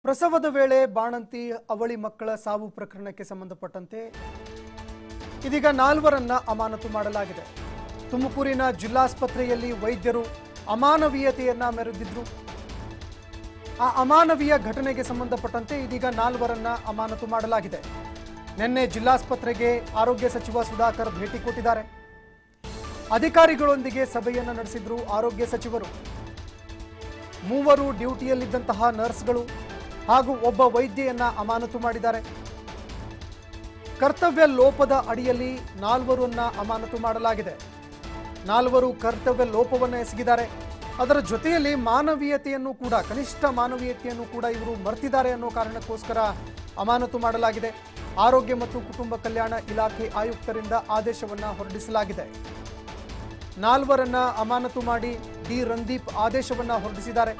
ಪ್ರಸವದ ವೇಳೆ ಬಾಣಂತಿ ಅವಳಿ ಮಕ್ಕಳ ಸಾವು ಪ್ರಕರಣಕ್ಕೆ ಸಂಬಂಧಪಟ್ಟಂತೆ ಇದೀಗ ನಾಲ್ವರನ್ನ ಅಮಾನತು ಮಾಡಲಾಗಿದೆ ತುಮಕೂರಿನ ಜಿಲ್ಲಾಸ್ಪತ್ರೆಯಲ್ಲಿ ವೈದ್ಯರು ಅಮಾನವೀಯತೆಯನ್ನ ಮೆರೆದಿದ್ರು ಆ ಅಮಾನವೀಯ ಘಟನೆಗೆ ಸಂಬಂಧಪಟ್ಟಂತೆ ಇದೀಗ ನಾಲ್ವರನ್ನ ಅಮಾನತು ಮಾಡಲಾಗಿದೆ ನಿನ್ನೆ ಜಿಲ್ಲಾಸ್ಪತ್ರೆಗೆ ಆರೋಗ್ಯ ಸಚಿವ ಸುಧಾಕರ್ ಭೇಟಿ ಕೊಟ್ಟಿದ್ದಾರೆ ಅಧಿಕಾರಿಗಳೊಂದಿಗೆ ಸಭೆಯನ್ನು ನಡೆಸಿದ್ರು ಆರೋಗ್ಯ ಸಚಿವರು ಮೂವರು ಡ್ಯೂಟಿಯಲ್ಲಿದ್ದಂತಹ ನರ್ಸ್ಗಳು ಹಾಗೂ ಒಬ್ಬ ವೈದ್ಯೆಯನ್ನ ಅಮಾನತು ಮಾಡಿದ್ದಾರೆ ಕರ್ತವ್ಯ ಲೋಪದ ಅಡಿಯಲ್ಲಿ ನಾಲ್ವರನ್ನ ಅಮಾನತು ಮಾಡಲಾಗಿದೆ ನಾಲ್ವರು ಕರ್ತವ್ಯ ಲೋಪವನ್ನು ಎಸಗಿದ್ದಾರೆ ಅದರ ಜೊತೆಯಲ್ಲಿ ಮಾನವೀಯತೆಯನ್ನು ಕೂಡ ಕನಿಷ್ಠ ಮಾನವೀಯತೆಯನ್ನು ಕೂಡ ಇವರು ಮರ್ತಿದ್ದಾರೆ ಅನ್ನೋ ಕಾರಣಕ್ಕೋಸ್ಕರ ಅಮಾನತು ಮಾಡಲಾಗಿದೆ ಆರೋಗ್ಯ ಮತ್ತು ಕುಟುಂಬ ಕಲ್ಯಾಣ ಇಲಾಖೆ ಆಯುಕ್ತರಿಂದ ಆದೇಶವನ್ನ ಹೊರಡಿಸಲಾಗಿದೆ ನಾಲ್ವರನ್ನ ಅಮಾನತು ಮಾಡಿ ಡಿ ರಂದೀಪ್ ಆದೇಶವನ್ನ ಹೊರಡಿಸಿದ್ದಾರೆ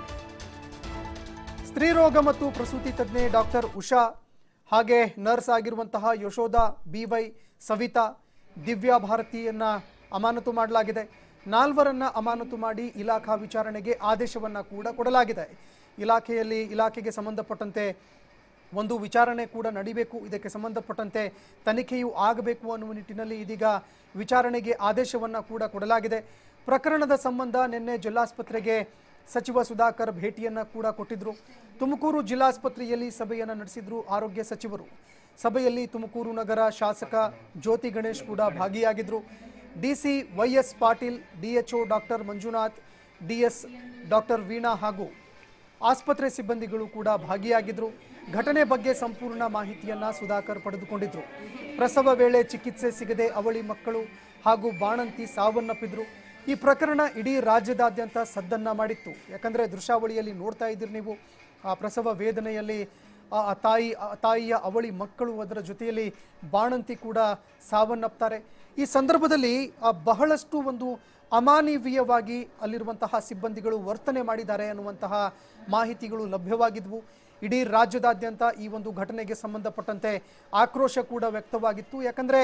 ಸ್ತ್ರೀರೋಗ ಮತ್ತು ಪ್ರಸೂತಿ ತಜ್ಞೆ ಡಾಕ್ಟರ್ ಉಷಾ ಹಾಗೆ ನರ್ಸ್ ಆಗಿರುವಂತಹ ಯಶೋಧ ಬಿವೈ ಸವಿತಾ ದಿವ್ಯಾ ಭಾರತಿಯನ್ನ ಅಮಾನತು ಮಾಡಲಾಗಿದೆ ನಾಲ್ವರನ್ನ ಅಮಾನತು ಮಾಡಿ ಇಲಾಖಾ ವಿಚಾರಣೆಗೆ ಆದೇಶವನ್ನ ಕೂಡ ಕೊಡಲಾಗಿದೆ ಇಲಾಖೆಯಲ್ಲಿ ಇಲಾಖೆಗೆ ಸಂಬಂಧಪಟ್ಟಂತೆ ಒಂದು ವಿಚಾರಣೆ ಕೂಡ ನಡಿಬೇಕು ಇದಕ್ಕೆ ಸಂಬಂಧಪಟ್ಟಂತೆ ತನಿಖೆಯೂ ಆಗಬೇಕು ಅನ್ನುವ ನಿಟ್ಟಿನಲ್ಲಿ ಇದೀಗ ವಿಚಾರಣೆಗೆ ಆದೇಶವನ್ನ ಕೂಡ ಕೊಡಲಾಗಿದೆ ಪ್ರಕರಣದ ಸಂಬಂಧ ನಿನ್ನೆ ಜಿಲ್ಲಾಸ್ಪತ್ರೆಗೆ ಸಚಿವ ಸುಧಾಕರ್ ಭೇಟಿಯನ್ನ ಕೂಡ ಕೊಟ್ಟಿದ್ರು ತುಮಕೂರು ಜಿಲ್ಲಾಸ್ಪತ್ರೆಯಲ್ಲಿ ಸಭೆಯನ್ನು ನಡೆಸಿದ್ರು ಆರೋಗ್ಯ ಸಚಿವರು ಸಭೆಯಲ್ಲಿ ತುಮಕೂರು ನಗರ ಶಾಸಕ ಜ್ಯೋತಿ ಗಣೇಶ್ ಕೂಡ ಭಾಗಿಯಾಗಿದ್ರು DC YS Patil DHO doctor Manjunath DS doctor Veena ಹಾಗೂ ಆಸ್ಪತ್ರೆ ಸಿಬ್ಬಂದಿಗಳು ಕೂಡ ಭಾಗಿಯಾಗಿದ್ರು ಘಟನೆ ಬಗ್ಗೆ ಸಂಪೂರ್ಣ ಮಾಹಿತಿಯನ್ನ ಸುಧಾಕರ್ ಪಡೆದುಕೊಂಡಿದ್ರು ಪ್ರಸವ ವೇಳೆ ಚಿಕಿತ್ಸೆ ಸಿಗದೆ ಅವಳಿ ಮಕ್ಕಳು ಹಾಗೂ ಬಾಣಂತಿ ಸಾವನ್ನಪ್ಪಿದ್ರು ಈ ಪ್ರಕರಣ ಇಡೀ ರಾಜ್ಯದಾದ್ಯಂತ ಸದ್ದನ್ನ ಮಾಡಿತ್ತು ಯಾಕಂದ್ರೆ ದೃಶ್ಯಾವಳಿಯಲ್ಲಿ ನೋಡ್ತಾ ಇದ್ದೀರಿ ನೀವು ಆ ಪ್ರಸವ ವೇದನೆಯಲ್ಲಿ ಆ ಆ ತಾಯಿ ಆ ತಾಯಿಯ ಅವಳಿ ಮಕ್ಕಳು ಅದರ ಜೊತೆಯಲ್ಲಿ ಬಾಣಂತಿ ಕೂಡ ಸಾವನ್ನಪ್ತಾರೆ ಈ ಸಂದರ್ಭದಲ್ಲಿ ಆ ಬಹಳಷ್ಟು ಒಂದು ಅಮಾನವೀಯವಾಗಿ ಅಲ್ಲಿರುವಂತಹ ಸಿಬ್ಬಂದಿಗಳು ವರ್ತನೆ ಮಾಡಿದ್ದಾರೆ ಅನ್ನುವಂತಹ ಮಾಹಿತಿಗಳು ಲಭ್ಯವಾಗಿದ್ವು ಇಡೀ ರಾಜ್ಯದಾದ್ಯಂತ ಈ ಒಂದು ಘಟನೆಗೆ ಸಂಬಂಧಪಟ್ಟಂತೆ ಆಕ್ರೋಶ ಕೂಡ ವ್ಯಕ್ತವಾಗಿತ್ತು ಯಾಕಂದ್ರೆ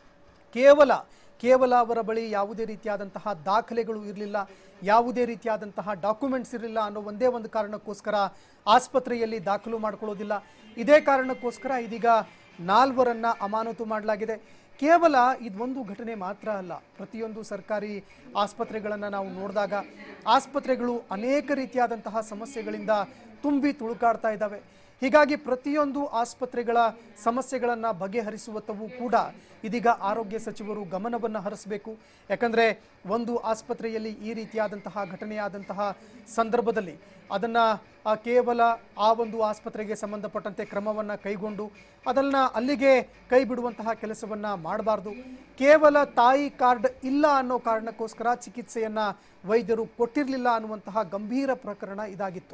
ಕೇವಲ ಕೇವಲ ಅವರ ಬಳಿ ಯಾವುದೇ ರೀತಿಯಾದಂತಹ ದಾಖಲೆಗಳು ಇರಲಿಲ್ಲ ಯಾವುದೇ ರೀತಿಯಾದಂತಹ ಡಾಕ್ಯುಮೆಂಟ್ಸ್ ಇರಲಿಲ್ಲ ಅನ್ನೋ ಒಂದೇ ಒಂದು ಕಾರಣಕ್ಕೋಸ್ಕರ ಆಸ್ಪತ್ರೆಯಲ್ಲಿ ದಾಖಲು ಮಾಡ್ಕೊಳ್ಳೋದಿಲ್ಲ ಇದೇ ಕಾರಣಕ್ಕೋಸ್ಕರ ಇದೀಗ ನಾಲ್ವರನ್ನ ಅಮಾನತು ಮಾಡಲಾಗಿದೆ ಕೇವಲ ಇದೊಂದು ಘಟನೆ ಮಾತ್ರ ಅಲ್ಲ ಪ್ರತಿಯೊಂದು ಸರ್ಕಾರಿ ಆಸ್ಪತ್ರೆಗಳನ್ನು ನಾವು ನೋಡಿದಾಗ ಆಸ್ಪತ್ರೆಗಳು ಅನೇಕ ರೀತಿಯಾದಂತಹ ಸಮಸ್ಯೆಗಳಿಂದ ತುಂಬಿ ತುಳುಕಾಡ್ತಾ ಇದ್ದಾವೆ ಹೀಗಾಗಿ ಪ್ರತಿಯೊಂದು ಆಸ್ಪತ್ರೆಗಳ ಸಮಸ್ಯೆಗಳನ್ನು ಬಗೆಹರಿಸುವತ್ತವೂ ಕೂಡ ಇದೀಗ ಆರೋಗ್ಯ ಸಚಿವರು ಗಮನವನ್ನು ಹರಿಸಬೇಕು ಯಾಕಂದರೆ ಒಂದು ಆಸ್ಪತ್ರೆಯಲ್ಲಿ ಈ ರೀತಿಯಾದಂತಹ ಘಟನೆಯಾದಂತಹ ಸಂದರ್ಭದಲ್ಲಿ ಅದನ್ನು ಕೇವಲ ಆ ಒಂದು ಆಸ್ಪತ್ರೆಗೆ ಸಂಬಂಧಪಟ್ಟಂತೆ ಕ್ರಮವನ್ನು ಕೈಗೊಂಡು ಅದನ್ನು ಅಲ್ಲಿಗೆ ಕೈ ಬಿಡುವಂತಹ ಕೆಲಸವನ್ನು ಮಾಡಬಾರ್ದು ಕೇವಲ ತಾಯಿ ಕಾರ್ಡ್ ಇಲ್ಲ ಅನ್ನೋ ಕಾರಣಕ್ಕೋಸ್ಕರ ಚಿಕಿತ್ಸೆಯನ್ನು ವೈದ್ಯರು ಕೊಟ್ಟಿರಲಿಲ್ಲ ಅನ್ನುವಂತಹ ಗಂಭೀರ ಪ್ರಕರಣ ಇದಾಗಿತ್ತು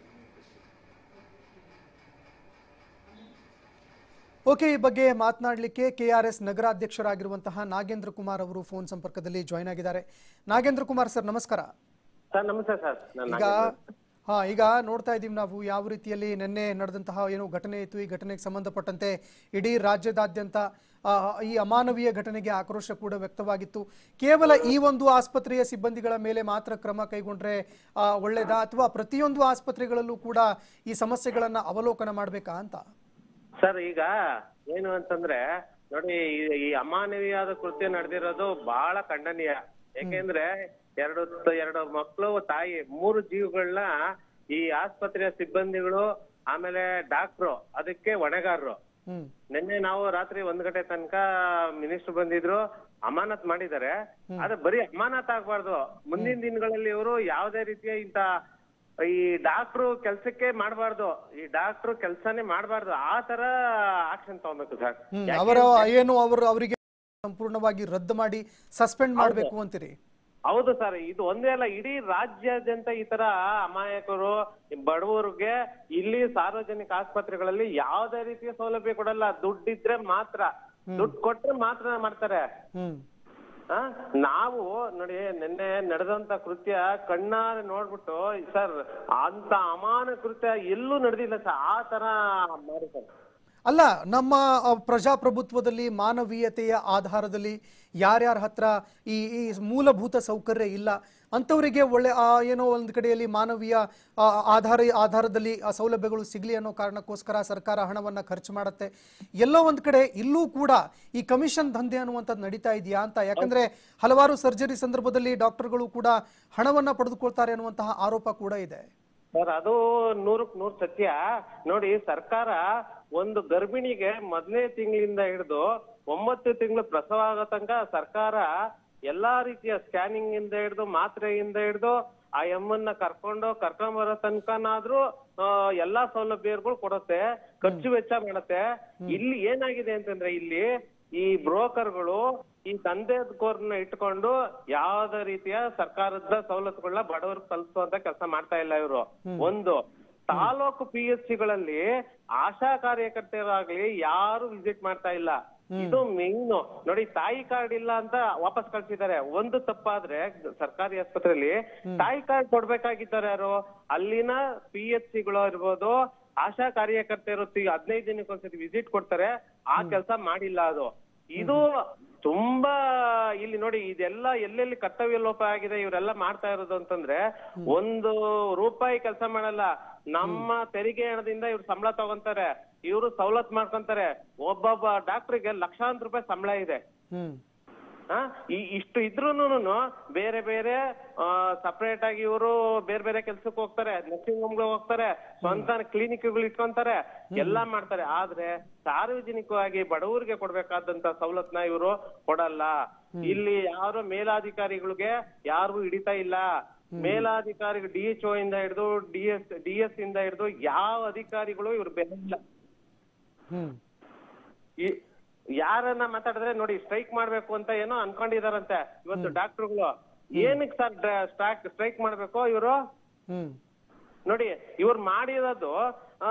ಓಕೆ ಈ ಬಗ್ಗೆ ಮಾತನಾಡಲಿಕ್ಕೆ ಕೆಆರ್ಎಸ್ ನಗರಾಧ್ಯಕ್ಷರಾಗಿರುವಂತಹ ನಾಗೇಂದ್ರ ಕುಮಾರ್ ಅವರು ಫೋನ್ ಸಂಪರ್ಕದಲ್ಲಿ ಜಾಯ್ನ್ ಆಗಿದ್ದಾರೆ ನಾಗೇಂದ್ರ ಕುಮಾರ್ ಸರ್ ನಮಸ್ಕಾರ ಸರ್ ನಮಸ್ತೆ ಸರ್ ನಾನು ಈಗ ಹಾ ಈಗ ನೋಡ್ತಾ ಇದ್ದೀವಿ ನಾವು ಯಾವ ರೀತಿಯಲ್ಲಿ ನಿನ್ನೆ ನಡೆದಂತಹ ಏನು ಘಟನೆ ಇತ್ತು ಈ ಘಟನೆಗೆ ಸಂಬಂಧಪಟ್ಟಂತೆ ಇಡೀ ರಾಜ್ಯದಾದ್ಯಂತ ಆ, ಈ ಅಮಾನವೀಯ ಘಟನೆಗೆ ಆಕ್ರೋಶ ಕೂಡ ವ್ಯಕ್ತವಾಗಿತ್ತು ಕೇವಲ ಈ ಒಂದು ಆಸ್ಪತ್ರೆಯ ಸಿಬ್ಬಂದಿಗಳ ಮೇಲೆ ಮಾತ್ರ ಕ್ರಮ ಕೈಗೊಂಡ್ರೆ ಆ, ಒಳ್ಳೇದಾ ಅಥವಾ ಪ್ರತಿಯೊಂದು ಆಸ್ಪತ್ರೆಗಳಲ್ಲೂ ಕೂಡ ಈ ಸಮಸ್ಯೆಗಳನ್ನ ಅವಲೋಕನ ಮಾಡಬೇಕಾ ಅಂತ ಸರ್ ಈಗ ಏನು ಅಂತಂದ್ರೆ ನೋಡಿ ಈ- ಈ ಅಮಾನವೀಯವಾದ ಕೃತ್ಯ ನಡೆದಿರೋದು ಬಹಳ ಖಂಡನೀಯ ಯಾಕೆಂದ್ರೆ ಎರಡು ಎರಡು ಮಕ್ಕಳು ತಾಯಿ ಮೂರು ಜೀವಗಳನ್ನ ಈ ಆಸ್ಪತ್ರೆಯ ಸಿಬ್ಬಂದಿಗಳು ಆಮೇಲೆ ಡಾಕ್ಟ್ರು ಅದಕ್ಕೆ ಹೊಣೆಗಾರರು ಹ್ಮ್ ನಿನ್ನೆ ನಾವು ರಾತ್ರಿ ಒಂದ್ ಗಂಟೆ ತನಕ ಮಿನಿಸ್ಟರ್ ಬಂದಿದ್ರು ಅಮಾನತ್ ಮಾಡಿದ್ದಾರೆ ಆದ್ರೆ ಬರೀ ಅಮಾನತ್ ಆಗ್ಬಾರ್ದು ಮುಂದಿನ ದಿನಗಳಲ್ಲಿ ಇವರು ಯಾವುದೇ ರೀತಿಯ ಇಂತ ಈ ಡಾಕ್ಟ್ರು ಕೆಲ್ಸಕ್ಕೆ ಮಾಡಬಾರ್ದು ಈ ಡಾಕ್ಟ್ರು ಕೆಲ್ಸನೇ ಮಾಡಬಾರ್ದು ಆ ತರ ಆಕ್ಷನ್ ತಗೊಬೇಕು ಸರ್ ಹ್ಮ್ ಅವರ ಏನು ಅವರು ಅವರಿಗೆ ಸಂಪೂರ್ಣವಾಗಿ ರದ್ದು ಮಾಡಿ ಸಸ್ಪೆಂಡ್ ಮಾಡಬೇಕು ಅಂತೀರಿ ಹೌದು ಸರ್ ಇದು ಒಂದೇ ಅಲ್ಲ ಇಡೀ ರಾಜ್ಯಾದ್ಯಂತ ಈ ತರ ಅಮಾಯಕರು ಬಡವರಿಗೆ ಇಲ್ಲಿ ಸಾರ್ವಜನಿಕ ಆಸ್ಪತ್ರೆಗಳಲ್ಲಿ ಯಾವುದೇ ರೀತಿಯ ಸೌಲಭ್ಯ ಕೊಡಲ್ಲ ದುಡ್ಡಿದ್ರೆ ಮಾತ್ರ ದುಡ್ಡು ಕೊಟ್ರೆ ಮಾತ್ರ ಮಾಡ್ತಾರೆ ಹ್ಮ್ ಆ? ನಾವು ನೋಡಿ ನಿನ್ನೆ ನಡೆದಂತ ಕೃತ್ಯ ಕಣ್ಣಾರೆ ನೋಡ್ಬಿಟ್ಟು ಸರ್ ಅಂತ ಅಮಾನ ಕೃತ್ಯ ಎಲ್ಲೂ ನಡೆದಿಲ್ಲ ಸರ್ ಆ ತರ ಮಾಡಿ ಸರ್ ಅಲ್ಲ ನಮ್ಮ ಆ, ಪ್ರಜಾಪ್ರಭುತ್ವದಲ್ಲಿ ಮಾನವೀಯತೆಯ ಆಧಾರದಲ್ಲಿ ಯಾರ್ಯಾರ ಹತ್ರ ಈ ಈ ಮೂಲಭೂತ ಸೌಕರ್ಯ ಇಲ್ಲ ಅಂಥವರಿಗೆ ಒಳ್ಳೆ ಆ, ಏನೋ ಒಂದು ಕಡೆಯಲ್ಲಿ ಮಾನವೀಯ ಆ, ಆಧಾರ ಆಧಾರದಲ್ಲಿ ಆ ಸೌಲಭ್ಯಗಳು ಸಿಗಲಿ ಅನ್ನೋ ಕಾರಣಕ್ಕೋಸ್ಕರ ಸರ್ಕಾರ ಹಣವನ್ನು ಖರ್ಚು ಮಾಡುತ್ತೆ ಎಲ್ಲೋ ಒಂದು ಕಡೆ ಇಲ್ಲೂ ಕೂಡ ಈ ಕಮಿಷನ್ ದಂಧೆ ಅನ್ನುವಂಥದ್ದು ನಡೀತಾ ಇದೆಯಾ ಅಂತ ಯಾಕಂದ್ರೆ ಹಲವಾರು ಸರ್ಜರಿ ಸಂದರ್ಭದಲ್ಲಿ ಡಾಕ್ಟರ್ಗಳು ಕೂಡ ಹಣವನ್ನ ಪಡೆದುಕೊಳ್ತಾರೆ ಅನ್ನುವಂತಹ ಆರೋಪ ಕೂಡ ಇದೆ ಸರ್ ಅದು ನೂರಕ್ ನೂರ್ ಸತ್ಯ ನೋಡಿ ಸರ್ಕಾರ ಒಂದು ಗರ್ಭಿಣಿಗೆ ಮೊದಲನೇ ತಿಂಗಳಿಂದ ಹಿಡಿದು ಒಂಬತ್ತು ತಿಂಗಳು ಪ್ರಸವ ಆಗೋ ತನಕ ಸರ್ಕಾರ ಎಲ್ಲಾ ರೀತಿಯ ಸ್ಕ್ಯಾನಿಂಗ್ ಇಂದ ಹಿಡಿದು ಮಾತ್ರೆಯಿಂದ ಹಿಡಿದು ಆ ಎಮ್ಮನ್ನ ಕರ್ಕೊಂಡು ಕರ್ಕೊಂಡ್ ಬರೋ ತನಕನಾದ್ರೂ ಆ, ಎಲ್ಲಾ ಸೌಲಭ್ಯಗಳು ಕೊಡುತ್ತೆ ಖರ್ಚು ವೆಚ್ಚ ಮಾಡುತ್ತೆ ಇಲ್ಲಿ ಏನಾಗಿದೆ ಅಂತಂದ್ರೆ ಇಲ್ಲಿ ಈ ಬ್ರೋಕರ್ಗಳು ಈ ದಂಧೆಕೋರ್ನ ಇಟ್ಕೊಂಡು ಯಾವ್ದೇ ರೀತಿಯ ಸರ್ಕಾರದ ಸವಲತ್ತುಗಳನ್ನ ಬಡವರಿಗೆ ತಲುಪಿಸುವಂತ ಕೆಲಸ ಮಾಡ್ತಾ ಇಲ್ಲ ಇವರು ಒಂದು ತಾಲೂಕು ಪಿ ಎಚ್ ಸಿಗಳಲ್ಲಿ ಆಶಾ ಕಾರ್ಯಕರ್ತರಾಗ್ಲಿ ಯಾರು ವಿಸಿಟ್ ಮಾಡ್ತಾ ಇಲ್ಲ ಇದು ಮೇನ್ ನೋಡಿ ತಾಯಿ ಕಾರ್ಡ್ ಇಲ್ಲ ಅಂತ ವಾಪಸ್ ಕಳ್ಸಿದ್ದಾರೆ ಒಂದು ತಪ್ಪಾದ್ರೆ ಸರ್ಕಾರಿ ಆಸ್ಪತ್ರೆಯಲ್ಲಿ ತಾಯಿ ಕಾರ್ಡ್ ಕೊಡ್ಬೇಕಾಗಿದ್ದಾರೆ ಯಾರು ಅಲ್ಲಿನ ಪಿ ಎಚ್ ಸಿಗಳು ಇರ್ಬೋದು ಆಶಾ ಕಾರ್ಯಕರ್ತರು ತಿ- ಹದಿನೈದು ದಿನಕ್ಕೆ ಒಂದ್ಸತಿ ವಿಸಿಟ್ ಕೊಡ್ತಾರೆ ಆ ಕೆಲಸ ಮಾಡಿಲ್ಲ ಅದು ಇದು ತುಂಬಾ ಇಲ್ಲಿ ನೋಡಿ ಇದೆಲ್ಲ ಎಲ್ಲೆಲ್ಲಿ ಕರ್ತವ್ಯ ಲೋಪ ಆಗಿದೆ ಇವರೆಲ್ಲ ಮಾಡ್ತಾ ಇರೋದು ಅಂತಂದ್ರೆ ಒಂದು ರೂಪಾಯಿ ಕೆಲಸ ಮಾಡಲ್ಲ ನಮ್ಮ ತೆರಿಗೆ ಹಣದಿಂದ ಇವ್ರು ಸಂಬಳ ತಗೊಂತಾರೆ ಇವರು ಸವಲತ್ತು ಮಾಡ್ಕೊಂತಾರೆ ಒಬ್ಬೊಬ್ಬ ಡಾಕ್ಟ್ರಿಗೆ ಲಕ್ಷಾಂತರ ರೂಪಾಯಿ ಸಂಬಳ ಇದೆ ಹ್ಮ್ ಆ, ಈ ಇಷ್ಟು ಇದ್ರೂನು ಬೇರೆ ಬೇರೆ ಸಪರೇಟ್ ಆಗಿ ಇವರು ಬೇರೆ ಬೇರೆ ಕೆಲ್ಸಕ್ಕೆ ಹೋಗ್ತಾರೆ ನರ್ಸಿಂಗ್ ಹೋಮ್ಗೆ ಹೋಗ್ತಾರೆ ಸ್ವಂತ ಕ್ಲಿನಿಕ್ಗಳು ಇಟ್ಕೊಂತಾರೆ ಎಲ್ಲಾ ಮಾಡ್ತಾರೆ ಆದ್ರೆ ಸಾರ್ವಜನಿಕವಾಗಿ ಬಡವರಿಗೆ ಕೊಡ್ಬೇಕಾದಂತ ಸವಲತ್ನ ಇವರು ಕೊಡಲ್ಲ ಇಲ್ಲಿ ಯಾರು ಮೇಲಾಧಿಕಾರಿಗಳಿಗೆ ಯಾರು ಹಿಡಿತಾ ಇಲ್ಲ ಮೇಲಾಧಿಕಾರಿಗಳು ಡಿ ಎಚ್ ಇಂದ ಹಿಡಿದು ಡಿ ಎಸ್ ಡಿ ಎಸ್ ಇಂದ ಹಿಡಿದು ಯಾವ ಅಧಿಕಾರಿಗಳು ಇವ್ರು ಬೆಲೆ ಇಲ್ಲ ಹ್ಮ್ ಈ ಯಾರನ್ನ ಮಾತಾಡಿದ್ರೆ ನೋಡಿ ಸ್ಟ್ರೈಕ್ ಮಾಡ್ಬೇಕು ಅಂತ ಏನೋ ಅನ್ಕೊಂಡಿದಾರಂತೆ ಇವತ್ತು ಡಾಕ್ಟರ್ಗಳು ಏನಕ್ಕೆ ಸರ್ ಸ್ಟ್ರೈಕ್ ಸ್ಟ್ರೈಕ್ ಮಾಡ್ಬೇಕು ಇವರು ಹ್ಮ್ ನೋಡಿ ಇವ್ರು ಮಾಡಿರೋದು ಆ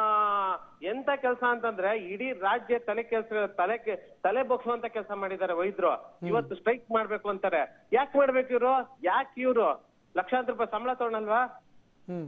ಎಂತ ಕೆಲಸ ಅಂತಂದ್ರೆ ಇಡೀ ರಾಜ್ಯ ತಲೆ ಕೆಲ್ಸ ತಲೆ ಕೆ- ತಲೆ ಬಗ್ಸುವಂತ ಕೆಲಸ ಮಾಡಿದ್ದಾರೆ ವೈದ್ಯರು ಇವತ್ತು ಸ್ಟ್ರೈಕ್ ಮಾಡ್ಬೇಕು ಅಂತಾರೆ ಯಾಕೆ ಮಾಡ್ಬೇಕು ಇವ್ರು ಯಾಕೆ ಇವ್ರು ಲಕ್ಷಾಂತರ ರೂಪಾಯಿ ಸಂಬಳ ತಗೊಳಲ್ವಾ ಹ್ಮ್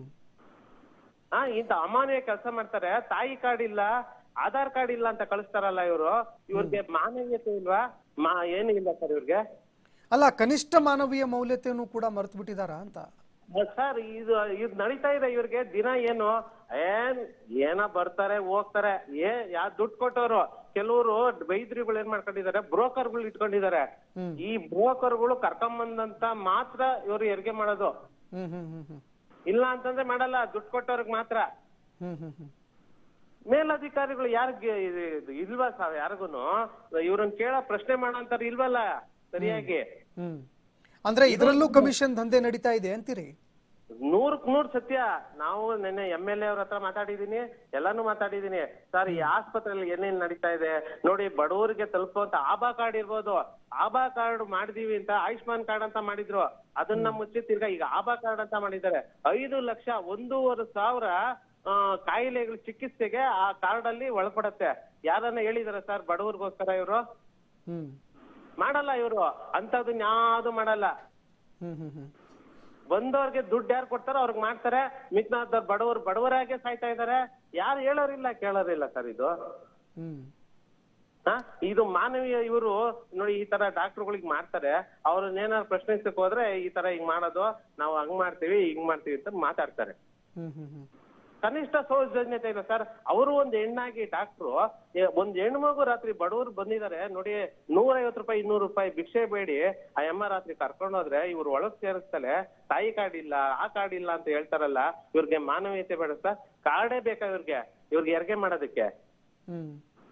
ಆ ಇಂತ ಅಮಾನ್ಯ ಕೆಲಸ ಮಾಡ್ತಾರೆ ತಾಯಿ ಕಾರ್ಡ್ ಇಲ್ಲ ಆಧಾರ್ ಕಾರ್ಡ್ ಇಲ್ಲ ಅಂತ ಕಳಿಸ್ತಾರಲ್ಲ ಇವರು ಇವ್ರಿಗೆ ಮಾನವೀಯತೆ ಇಲ್ವಾ ಮಾ ಏನು ಇಲ್ಲ ಸರ್ ಇವ್ರಿಗೆ ಅಲ್ಲ ಕನಿಷ್ಠ ಮಾನವೀಯ ಮೌಲ್ಯತೆಯನ್ನು ಕೂಡ ಮರೆತು ಬಿಟ್ಟಿದಾರಾ ಅಂತ ಸರ್ ಇದು ಇದು ನಡೀತಾ ಇದೆ ಇವ್ರಿಗೆ ದಿನ ಏನು ಏನ್ ಏನೋ ಬರ್ತಾರೆ ಹೋಗ್ತಾರೆ ಏ ಯಾ ದುಡ್ಡು ಕೊಟ್ಟವರು ಕೆಲವರು ವೈದ್ಯರುಗಳು ಏನ್ ಮಾಡ್ಕೊಂಡಿದ್ದಾರೆ ಬ್ರೋಕರ್ಗಳು ಇಟ್ಕೊಂಡಿದ್ದಾರೆ ಹ್ಮ್. ಈ ಬ್ರೋಕರ್ಗಳು ಕರ್ಕೊಂಬಂದಂತ ಮಾತ್ರ ಇವ್ರು ಹೆರಿಗೆ ಮಾಡೋದು ಹ್ಮ್ ಹ್ಮ್ ಹ್ಮ್ ಹ್ಮ್ ಇಲ್ಲ ಅಂತಂದ್ರೆ ಮಾಡಲ್ಲ ದುಡ್ಡು ಕೊಟ್ಟವ್ರಿಗೆ ಮಾತ್ರ ಹ್ಮ್ ಹ್ಮ್ ಹ್ಮ್ ಮೇಲಧಿಕಾರಿಗಳು ಯಾರಿಗೆ ಇಲ್ವಾ ಸರ್ ಯಾರಿಗೂನು ಇವ್ರನ್ನ ಕೇಳೋ ಪ್ರಶ್ನೆ ಮಾಡೋಂತಾರ ಇಲ್ವಲ್ಲ ಸರಿಯಾಗಿ ಹ್ಮ್ ಅಂದ್ರೆ ಇದರಲ್ಲೂ ಕಮಿಷನ್ ದಂಧೆ ನಡೀತಾ ಇದೆ ಅಂತೀರಿ ನೂರಕ್ ನೂರ್ ಸತ್ಯ ನಾವು ನಿನ್ನೆ ಎಂ ಎಲ್ ಎ ಅವ್ರ ಹತ್ರ ಮಾತಾಡಿದೀನಿ ಎಲ್ಲಾನು ಮಾತಾಡಿದೀನಿ ಸರ್ ಈ ಆಸ್ಪತ್ರೆಯಲ್ಲಿ ಏನೇನ್ ನಡೀತಾ ಇದೆ ನೋಡಿ ಬಡವರಿಗೆ ತಲುಪುವಂತ ಆಭಾ ಕಾರ್ಡ್ ಇರ್ಬೋದು ಆಭಾ ಕಾರ್ಡ್ ಮಾಡಿದೀವಿ ಅಂತ ಆಯುಷ್ಮಾನ್ ಕಾರ್ಡ್ ಅಂತ ಮಾಡಿದ್ರು ಅದನ್ನ ಮುಚ್ಚಿ ತಿರ್ಗಾ ಈಗ ಆಭಾ ಕಾರ್ಡ್ ಅಂತ ಮಾಡಿದ್ದಾರೆ ಐದು ಲಕ್ಷ ಒಂದೂವರೆ ಸಾವಿರ ಆ, ಕಾಯಿಲೆಗಳ ಚಿಕಿತ್ಸೆಗೆ ಆ ಕಾರ್ಡ್ ಅಲ್ಲಿ ಒಳಪಡತ್ತೆ ಯಾರನ್ನ ಹೇಳಿದಾರೆ ಸರ್ ಬಡವರಿಗೋಸ್ಕರ ಇವರು ಹ್ಮ್ ಮಾಡಲ್ಲ ಇವರು ಅಂತದನ್ನ ಯಾವ್ದು ಮಾಡಲ್ಲ ಹ್ಮ್ ಹ್ಮ್ ಹ್ಮ್ ಬಂದವ್ರಿಗೆ ದುಡ್ಡು ಯಾರು ಕೊಡ್ತಾರೋ ಅವ್ರಿಗೆ ಮಾಡ್ತಾರೆ ಮಿಕ್ನಾದವ್ರು ಬಡವರು ಬಡವರಾಗೆ ಸಾಯ್ತಾ ಇದಾರೆ ಯಾರು ಹೇಳೋರಿಲ್ಲ ಕೇಳೋರಿಲ್ಲ ಸರ್ ಇದು ಹ್ಮ್ ಹ? ಇದು ಮಾನವೀಯ ಇವರು ನೋಡಿ ಈ ತರ ಡಾಕ್ಟರ್ಗಳಿಗೆ ಮಾಡ್ತಾರೆ ಅವ್ರನ್ನ ಏನಾದ್ರು ಪ್ರಶ್ನಿಸಕ್ ಹೋದ್ರೆ ಈ ತರ ಹಿಂಗ್ ಮಾಡೋದು ನಾವು ಹಂಗ್ ಮಾಡ್ತೀವಿ ಹಿಂಗ್ ಮಾಡ್ತೀವಿ ಅಂತ ಮಾತಾಡ್ತಾರೆ ಹ್ಮ್ ಹ್ಮ್ ಹ್ಮ್ ಕನಿಷ್ಠ ಸೌಜನ್ಯತೆ ಇಲ್ಲ ಸರ್ ಅವರು ಒಂದ್ ಹೆಣ್ಣಾಗಿ ಡಾಕ್ಟ್ರು ಒಂದ್ ಹೆಣ್ಮಗು ರಾತ್ರಿ ಬಡವರು ಬಂದಿದ್ದಾರೆ ನೋಡಿ ನೂರೈವತ್ತು ರೂಪಾಯಿ ಇನ್ನೂರು ರೂಪಾಯಿ ಭಿಕ್ಷೆ ಬೇಡಿ ಆ ಅಮ್ಮ ರಾತ್ರಿ ಕರ್ಕೊಂಡೋದ್ರೆ ಇವ್ರು ಒಳಗ್ ಸೇರಿಸ್ತಾರೆ ತಾಯಿ ಕಾರ್ಡ್ ಇಲ್ಲ ಆ ಕಾರ್ಡ್ ಇಲ್ಲ ಅಂತ ಹೇಳ್ತಾರಲ್ಲ ಇವ್ರಿಗೆ ಮಾನವೀಯತೆ ಬೇಡ ಸರ್ ಕಾರ್ಡೇ ಬೇಕಾ ಇವ್ರಿಗೆ ಇವ್ರಿಗೆ ಹೆರಿಗೆ ಮಾಡೋದಕ್ಕೆ ಹ್ಮ್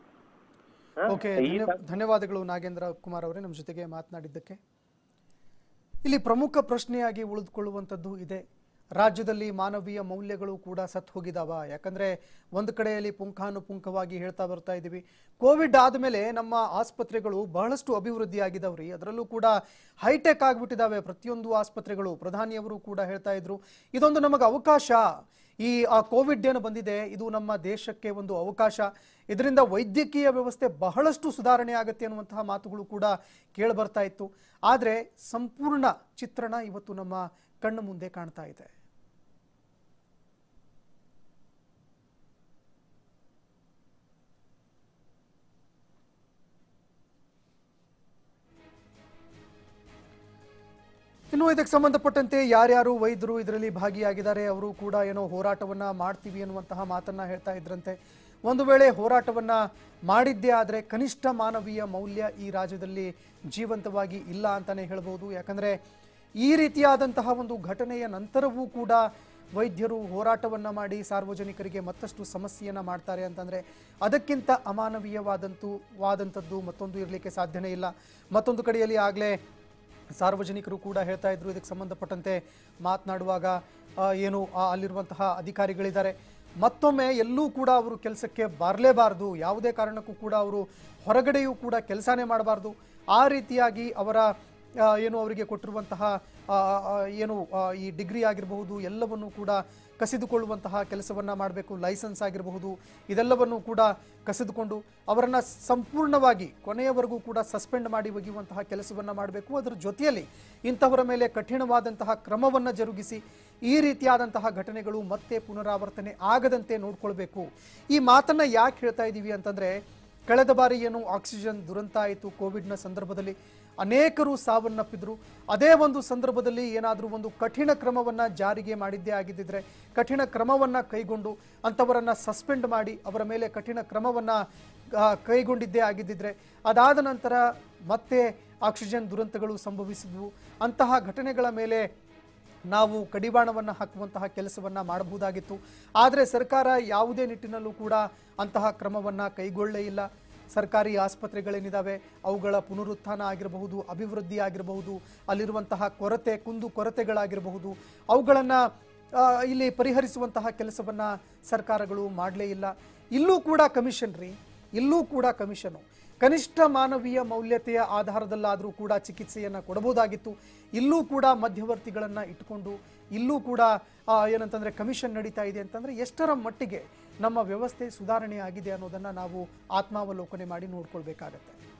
ಹ? ಓಕೆ ಈ ತರ- ಧನ್ಯವಾದಗಳು ನಾಗೇಂದ್ರ ಕುಮಾರ್ ಅವರೇ ನಮ್ಮ ಜೊತೆಗೆ ಮಾತನಾಡಿದ್ದಕ್ಕೆ ಇಲ್ಲಿ ಪ್ರಮುಖ ಪ್ರಶ್ನೆಯಾಗಿ ಉಳಿದುಕೊಳ್ಳುವಂಥದ್ದು ಇದೆ ರಾಜ್ಯದಲ್ಲಿ ಮಾನವೀಯ ಮೌಲ್ಯಗಳು ಕೂಡ ಸತ್ತು ಹೋಗಿದಾವ ಯಾಕಂದ್ರೆ ಒಂದು ಕಡೆಯಲ್ಲಿ ಪುಂಖಾನುಪುಂಖವಾಗಿ ಹೇಳ್ತಾ ಬರ್ತಾ ಇದ್ದೀವಿ ಕೋವಿಡ್ ಆದಮೇಲೆ ನಮ್ಮ ಆಸ್ಪತ್ರೆಗಳು ಬಹಳಷ್ಟು ಅಭಿವೃದ್ಧಿ ಆಗಿದಾವ್ರಿ ಅದರಲ್ಲೂ ಕೂಡ ಹೈಟೆಕ್ ಆಗಿಬಿಟ್ಟಿದ್ದಾವೆ ಪ್ರತಿಯೊಂದು ಆಸ್ಪತ್ರೆಗಳು ಪ್ರಧಾನಿಯವರು ಕೂಡ ಹೇಳ್ತಾ ಇದ್ರು ಇದೊಂದು ನಮಗೆ ಅವಕಾಶ ಈ ಆ ಕೋವಿಡ್ ಏನು ಬಂದಿದೆ ಇದು ನಮ್ಮ ದೇಶಕ್ಕೆ ಒಂದು ಅವಕಾಶ ಇದರಿಂದ ವೈದ್ಯಕೀಯ ವ್ಯವಸ್ಥೆ ಬಹಳಷ್ಟು ಸುಧಾರಣೆ ಆಗುತ್ತೆ ಅನ್ನುವಂತಹ ಮಾತುಗಳು ಕೂಡ ಕೇಳಿಬರ್ತಾ ಇತ್ತು ಆದರೆ ಸಂಪೂರ್ಣ ಚಿತ್ರಣ ಇವತ್ತು ನಮ್ಮ ಕಣ್ಣು ಮುಂದೆ ಕಾಣ್ತಾ ಇದೆ ಇನ್ನು ಇದಕ್ಕೆ ಸಂಬಂಧಪಟ್ಟಂತೆ ಯಾರ್ಯಾರು ವೈದ್ಯರು ಇದರಲ್ಲಿ ಭಾಗಿಯಾಗಿದ್ದಾರೆ ಅವರು ಕೂಡ ಏನೋ ಹೋರಾಟವನ್ನ ಮಾಡ್ತೀವಿ ಅನ್ನುವಂತಹ ಮಾತನ್ನ ಹೇಳ್ತಾ ಇದ್ರಂತೆ ಒಂದು ವೇಳೆ ಹೋರಾಟವನ್ನ ಮಾಡಿದ್ದೇ ಆದರೆ ಕನಿಷ್ಠ ಮಾನವೀಯ ಮೌಲ್ಯ ಈ ರಾಜ್ಯದಲ್ಲಿ ಜೀವಂತವಾಗಿ ಇಲ್ಲ ಅಂತಾನೆ ಹೇಳ್ಬೋದು ಯಾಕಂದ್ರೆ ಈ ರೀತಿಯಾದಂತಹ ಒಂದು ಘಟನೆಯ ನಂತರವೂ ಕೂಡ ವೈದ್ಯರು ಹೋರಾಟವನ್ನ ಮಾಡಿ ಸಾರ್ವಜನಿಕರಿಗೆ ಮತ್ತಷ್ಟು ಸಮಸ್ಯೆಯನ್ನ ಮಾಡ್ತಾರೆ ಅಂತಂದ್ರೆ ಅದಕ್ಕಿಂತ ಅಮಾನವೀಯವಾದಂತೂ ವಾದಂಥದ್ದು ಮತ್ತೊಂದು ಇರಲಿಕ್ಕೆ ಸಾಧ್ಯನೇ ಇಲ್ಲ ಮತ್ತೊಂದು ಕಡೆಯಲ್ಲಿ ಆಗಲೇ ಸಾರ್ವಜನಿಕರು ಕೂಡ ಹೇಳ್ತಾ ಇದ್ರು ಇದಕ್ಕೆ ಸಂಬಂಧಪಟ್ಟಂತೆ ಮಾತನಾಡುವಾಗ ಆ, ಏನು ಆ ಅಲ್ಲಿರುವಂತಹ ಅಧಿಕಾರಿಗಳಿದ್ದಾರೆ ಮತ್ತೊಮ್ಮೆ ಎಲ್ಲೂ ಕೂಡ ಅವರು ಕೆಲಸಕ್ಕೆ ಬರಲೇಬಾರ್ದು ಯಾವುದೇ ಕಾರಣಕ್ಕೂ ಕೂಡ ಅವರು ಹೊರಗಡೆಯೂ ಕೂಡ ಕೆಲಸನೇ ಮಾಡಬಾರ್ದು ಆ ರೀತಿಯಾಗಿ ಅವರ ಆ, ಏನು ಅವರಿಗೆ ಕೊಟ್ಟಿರುವಂತಹ ಆ, ಆ, ಏನು ಆ, ಈ ಡಿಗ್ರಿ ಆಗಿರಬಹುದು ಎಲ್ಲವನ್ನು ಕೂಡ ಕಸಿದುಕೊಳ್ಳುವಂತಹ ಕೆಲಸವನ್ನ ಮಾಡಬೇಕು ಲೈಸೆನ್ಸ್ ಆಗಿರಬಹುದು ಇದೆಲ್ಲವನ್ನು ಕೂಡ ಕಸಿದುಕೊಂಡು ಅವರನ್ನ ಸಂಪೂರ್ಣವಾಗಿ ಕೊನೆಯವರೆಗೂ ಕೂಡ ಸಸ್ಪೆಂಡ್ ಮಾಡಿ ಒಗೆಯುವಂತಹ ಕೆಲಸವನ್ನ ಮಾಡಬೇಕು ಅದರ ಜೊತೆಯಲ್ಲಿ ಇಂಥವರ ಮೇಲೆ ಕಠಿಣವಾದಂತಹ ಕ್ರಮವನ್ನು ಜರುಗಿಸಿ ಈ ರೀತಿಯಾದಂತಹ ಘಟನೆಗಳು ಮತ್ತೆ ಪುನರಾವರ್ತನೆ ಆಗದಂತೆ ನೋಡ್ಕೊಳ್ಬೇಕು ಈ ಮಾತನ್ನ ಯಾಕೆ ಹೇಳ್ತಾ ಇದ್ದೀವಿ ಅಂತಂದ್ರೆ ಕಳೆದ ಬಾರಿ ಏನು ಆಕ್ಸಿಜನ್ ದುರಂತ ಆಯಿತು ಕೋವಿಡ್ನ ಸಂದರ್ಭದಲ್ಲಿ ಅನೇಕರು ಸಾವನ್ನಪ್ಪಿದ್ರು ಅದೇ ಒಂದು ಸಂದರ್ಭದಲ್ಲಿ ಏನಾದರೂ ಒಂದು ಕಠಿಣ ಕ್ರಮವನ್ನ ಜಾರಿಗೆ ಮಾಡಿದ್ದೇ ಆಗಿದ್ದಿದ್ರೆ ಕಠಿಣ ಕ್ರಮವನ್ನ ಕೈಗೊಂಡು ಅಂಥವರನ್ನ ಸಸ್ಪೆಂಡ್ ಮಾಡಿ ಅವರ ಮೇಲೆ ಕಠಿಣ ಕ್ರಮವನ್ನ ಆ, ಕೈಗೊಂಡಿದ್ದೇ ಆಗಿದ್ದಿದ್ರೆ ಅದಾದ ನಂತರ ಮತ್ತೆ ಆಕ್ಸಿಜನ್ ದುರಂತಗಳು ಸಂಭವಿಸಿದ್ವು ಅಂತಹ ಘಟನೆಗಳ ಮೇಲೆ ನಾವು ಕಡಿವಾಣವನ್ನು ಹಾಕುವಂತಹ ಕೆಲಸವನ್ನ ಮಾಡಬಹುದಾಗಿತ್ತು ಆದರೆ ಸರ್ಕಾರ ಯಾವುದೇ ನಿಟ್ಟಿನಲ್ಲೂ ಕೂಡ ಅಂತಹ ಕ್ರಮವನ್ನ ಕೈಗೊಳ್ಳೇ ಇಲ್ಲ ಸರ್ಕಾರಿ ಆಸ್ಪತ್ರೆಗಳೇನಿದ್ದಾವೆ ಅವುಗಳ ಪುನರುತ್ಥಾನ ಆಗಿರಬಹುದು ಅಭಿವೃದ್ಧಿ ಆಗಿರಬಹುದು ಅಲ್ಲಿರುವಂತಹ ಕೊರತೆ ಕುಂದು ಕೊರತೆಗಳಾಗಿರಬಹುದು ಅವುಗಳನ್ನು ಇಲ್ಲಿ ಪರಿಹರಿಸುವಂತಹ ಕೆಲಸವನ್ನ ಸರ್ಕಾರಗಳು ಮಾಡಲೇ ಇಲ್ಲ ಇಲ್ಲೂ ಕೂಡ ಕಮಿಷನ್ ರೀ ಇಲ್ಲೂ ಕೂಡ ಕಮಿಷನು ಕನಿಷ್ಠ ಮಾನವೀಯ ಮೌಲ್ಯತೆಯ ಆಧಾರದಲ್ಲಾದರೂ ಕೂಡ ಚಿಕಿತ್ಸೆಯನ್ನು ಕೊಡಬಹುದಾಗಿತ್ತು ಇಲ್ಲೂ ಕೂಡ ಮಧ್ಯವರ್ತಿಗಳನ್ನು ಇಟ್ಕೊಂಡು ಇಲ್ಲೂ ಕೂಡ ಆ, ಏನಂತಂದ್ರೆ ಕಮಿಷನ್ ನಡೀತಾ ಇದೆ ಅಂತಂದ್ರೆ ಎಷ್ಟರ ಮಟ್ಟಿಗೆ ನಮ್ಮ ವ್ಯವಸ್ಥೆ ಸುಧಾರಣೆ ಆಗಿದೆ ಅನ್ನೋದನ್ನ ನಾವು ಆತ್ಮಾವಲೋಕನೆ ಮಾಡಿ ನೋಡ್ಕೊಳ್ಬೇಕಾಗತ್ತೆ